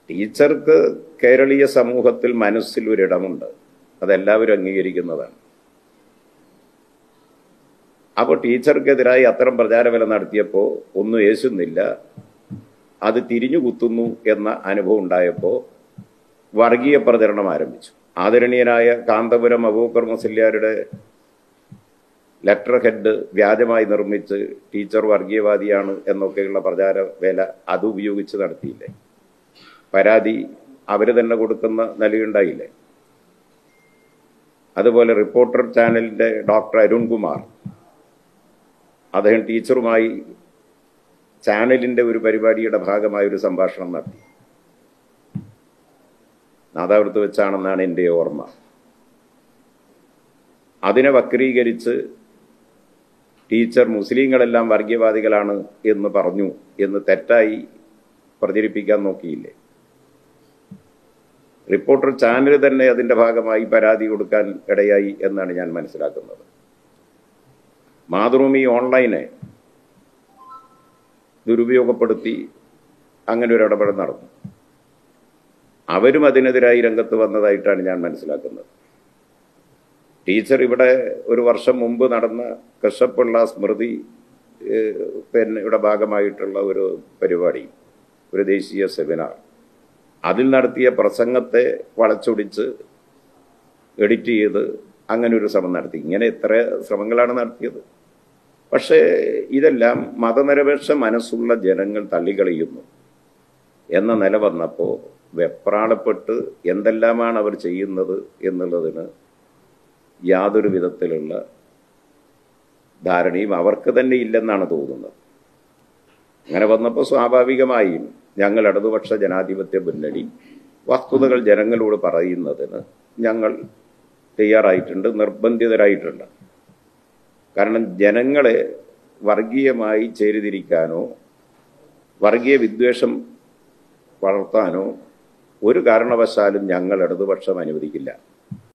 ടീച്ചർക്ക് കേരളീയ സമൂഹത്തിൽ മനസ്സിൽ ഒരിടമുണ്ട് അതെല്ലാവരും അംഗീകരിക്കുന്നതാണ് അപ്പോൾ ടീച്ചർക്കെതിരായി അത്തരം പ്രചാരബലം നടത്തിയപ്പോൾ ഒന്നും യേശുന്നില്ല അത് തിരിഞ്ഞു കുത്തുന്നു എന്ന അനുഭവം ഉണ്ടായപ്പോൾ വർഗീയ പ്രചരണം ആരംഭിച്ചു ആദരണീയനായ കാന്തപുരം അബൂക്കർ മുസല്യാരുടെ ലെറ്റർ ഹെഡ് വ്യാജമായി നിർമ്മിച്ച് ടീച്ചർ വർഗീയവാദിയാണ് എന്നൊക്കെയുള്ള പ്രചാര വേല അത് ഉപയോഗിച്ച് നടത്തിയില്ലേ പരാതി അവർ തന്നെ കൊടുക്കുന്ന നിലയുണ്ടായില്ലേ അതുപോലെ റിപ്പോർട്ടർ ചാനലിന്റെ ഡോക്ടർ അരുൺകുമാർ അദ്ദേഹം ടീച്ചറുമായി ചാനലിന്റെ ഒരു പരിപാടിയുടെ ഭാഗമായ ഒരു സംഭാഷണം നടത്തി നാദാപുരത്ത് വെച്ചാണെന്നാണ് എൻ്റെ ഓർമ്മ അതിനെ വക്രീകരിച്ച് ടീച്ചർ മുസ്ലിങ്ങളെല്ലാം വർഗീയവാദികളാണ് എന്ന് പറഞ്ഞു എന്ന് തെറ്റായി പ്രചരിപ്പിക്കാൻ നോക്കിയില്ലേ റിപ്പോർട്ടർ ചാനൽ തന്നെ അതിന്റെ ഭാഗമായി പരാതി കൊടുക്കാൻ ഇടയായി എന്നാണ് ഞാൻ മനസ്സിലാക്കുന്നത് മാതൃഭൂമി ഓൺലൈനെ ദുരുപയോഗപ്പെടുത്തി അങ്ങനെ ഒരു ഇടപെടൽ നടന്നു അവരും അതിനെതിരായി രംഗത്ത് വന്നതായിട്ടാണ് ഞാൻ മനസ്സിലാക്കുന്നത് ടീച്ചർ ഇവിടെ ഒരു വർഷം മുമ്പ് നടന്ന കൃഷപ്പിള്ള സ്മൃതി ഏഹ്, പിന്നെ ഇവിടെ ഭാഗമായിട്ടുള്ള ഒരു പരിപാടി ഒരു ദേശീയ സെമിനാർ അതിൽ നടത്തിയ പ്രസംഗത്തെ വളച്ചൊടിച്ച് എഡിറ്റ് ചെയ്ത് അങ്ങനെ ഒരു ശ്രമം നടത്തി ഇങ്ങനെ എത്ര ശ്രമങ്ങളാണ് നടത്തിയത് പക്ഷേ ഇതെല്ലാം മതനിരപേക്ഷ മനസ്സുള്ള ജനങ്ങൾ തള്ളിക്കളിയുന്നു എന്ന നില വന്നപ്പോൾ വെപ്രാളപ്പെട്ട് എന്തെല്ലാമാണ് അവർ ചെയ്യുന്നത് എന്നുള്ളതിന് യാതൊരു വിധത്തിലുള്ള ധാരണയും അവർക്ക് തന്നെ ഇല്ലെന്നാണ് തോന്നുന്നത് അങ്ങനെ വന്നപ്പോൾ സ്വാഭാവികമായും ഞങ്ങൾ ഇടതുപക്ഷ ജനാധിപത്യ മുന്നണി വസ്തുതകൾ ജനങ്ങളോട് പറയുന്നതിന് ഞങ്ങൾ തയ്യാറായിട്ടുണ്ട് നിർബന്ധിതരായിട്ടുണ്ട് കാരണം ജനങ്ങളെ വർഗീയമായി ചേരിതിരിക്കാനോ വർഗീയ വിദ്വേഷം വളർത്താനോ ഒരു കാരണവശാലും ഞങ്ങൾ ഇടതുപക്ഷം അനുവദിക്കില്ല